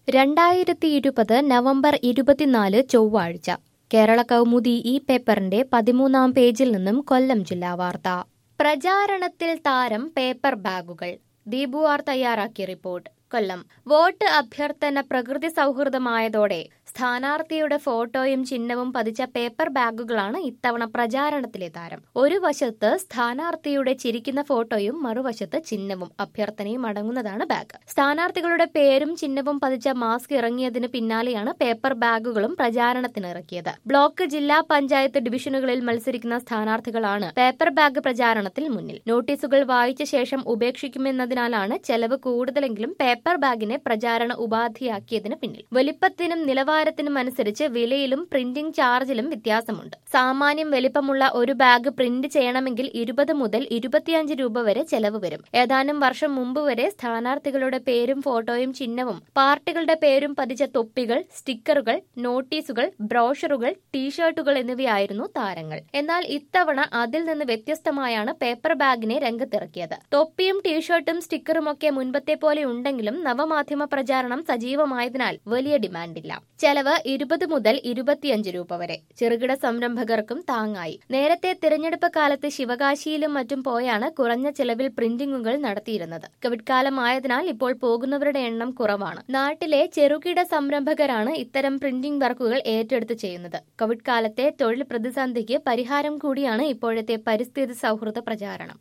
രണ്ടായിരത്തി ഇരുപത് നവംബർ ഇരുപത്തിനാല് ചൊവ്വാഴ്ച കേരള കൗമുദി ഈ പേപ്പറിന്റെ പതിമൂന്നാം പേജിൽ നിന്നും കൊല്ലം ജില്ലാ വാർത്ത പ്രചാരണത്തിൽ താരം പേപ്പർ ബാഗുകൾ ദീപു ആർ തയ്യാറാക്കിയ റിപ്പോർട്ട് കൊല്ലം വോട്ട് അഭ്യർത്ഥന പ്രകൃതി സൗഹൃദമായതോടെ സ്ഥാനാർത്ഥിയുടെ ഫോട്ടോയും ചിഹ്നവും പതിച്ച പേപ്പർ ബാഗുകളാണ് ഇത്തവണ പ്രചാരണത്തിലെ താരം ഒരു വശത്ത് സ്ഥാനാർത്ഥിയുടെ ചിരിക്കുന്ന ഫോട്ടോയും മറുവശത്ത് ചിഹ്നവും അഭ്യർത്ഥനയും അടങ്ങുന്നതാണ് ബാഗ് സ്ഥാനാർത്ഥികളുടെ പേരും ചിഹ്നവും പതിച്ച മാസ്ക് ഇറങ്ങിയതിന് പിന്നാലെയാണ് പേപ്പർ ബാഗുകളും പ്രചാരണത്തിന് ഇറക്കിയത് ബ്ലോക്ക് ജില്ലാ പഞ്ചായത്ത് ഡിവിഷനുകളിൽ മത്സരിക്കുന്ന സ്ഥാനാർത്ഥികളാണ് പേപ്പർ ബാഗ് പ്രചാരണത്തിൽ മുന്നിൽ നോട്ടീസുകൾ വായിച്ച ശേഷം ഉപേക്ഷിക്കുമെന്നതിനാലാണ് ചെലവ് കൂടുതലെങ്കിലും പേപ്പർ ബാഗിനെ പ്രചാരണ ഉപാധിയാക്കിയതിന് പിന്നിൽ വലിപ്പത്തിനും നിലവാരത്തിനും അനുസരിച്ച് വിലയിലും പ്രിന്റിംഗ് ചാർജിലും വ്യത്യാസമുണ്ട് സാമാന്യം വലിപ്പമുള്ള ഒരു ബാഗ് പ്രിന്റ് ചെയ്യണമെങ്കിൽ ഇരുപത് മുതൽ ഇരുപത്തിയഞ്ച് രൂപ വരെ ചെലവ് വരും ഏതാനും വർഷം മുമ്പ് വരെ സ്ഥാനാർത്ഥികളുടെ പേരും ഫോട്ടോയും ചിഹ്നവും പാർട്ടികളുടെ പേരും പതിച്ച തൊപ്പികൾ സ്റ്റിക്കറുകൾ നോട്ടീസുകൾ ബ്രോഷറുകൾ ടീഷർട്ടുകൾ എന്നിവയായിരുന്നു താരങ്ങൾ എന്നാൽ ഇത്തവണ അതിൽ നിന്ന് വ്യത്യസ്തമായാണ് പേപ്പർ ബാഗിനെ രംഗത്തിറക്കിയത് തൊപ്പിയും ടീഷർട്ടും സ്റ്റിക്കറുമൊക്കെ മുൻപത്തെ പോലെ ഉണ്ടെങ്കിലും നവമാധ്യമ പ്രചാരണം സജീവമായതിനാൽ വലിയ ഡിമാൻഡില്ല ചെലവ് ഇരുപത് മുതൽ ഇരുപത്തിയഞ്ച് രൂപ വരെ ചെറുകിട സംരംഭകർക്കും താങ്ങായി നേരത്തെ തിരഞ്ഞെടുപ്പ് കാലത്ത് ശിവകാശിയിലും മറ്റും പോയാണ് കുറഞ്ഞ ചെലവിൽ പ്രിന്റിംഗുകൾ നടത്തിയിരുന്നത് കോവിഡ് കാലമായതിനാൽ ഇപ്പോൾ പോകുന്നവരുടെ എണ്ണം കുറവാണ് നാട്ടിലെ ചെറുകിട സംരംഭകരാണ് ഇത്തരം പ്രിന്റിംഗ് വർക്കുകൾ ഏറ്റെടുത്ത് ചെയ്യുന്നത് കോവിഡ് കാലത്തെ തൊഴിൽ പ്രതിസന്ധിക്ക് പരിഹാരം കൂടിയാണ് ഇപ്പോഴത്തെ പരിസ്ഥിതി സൗഹൃദ പ്രചാരണം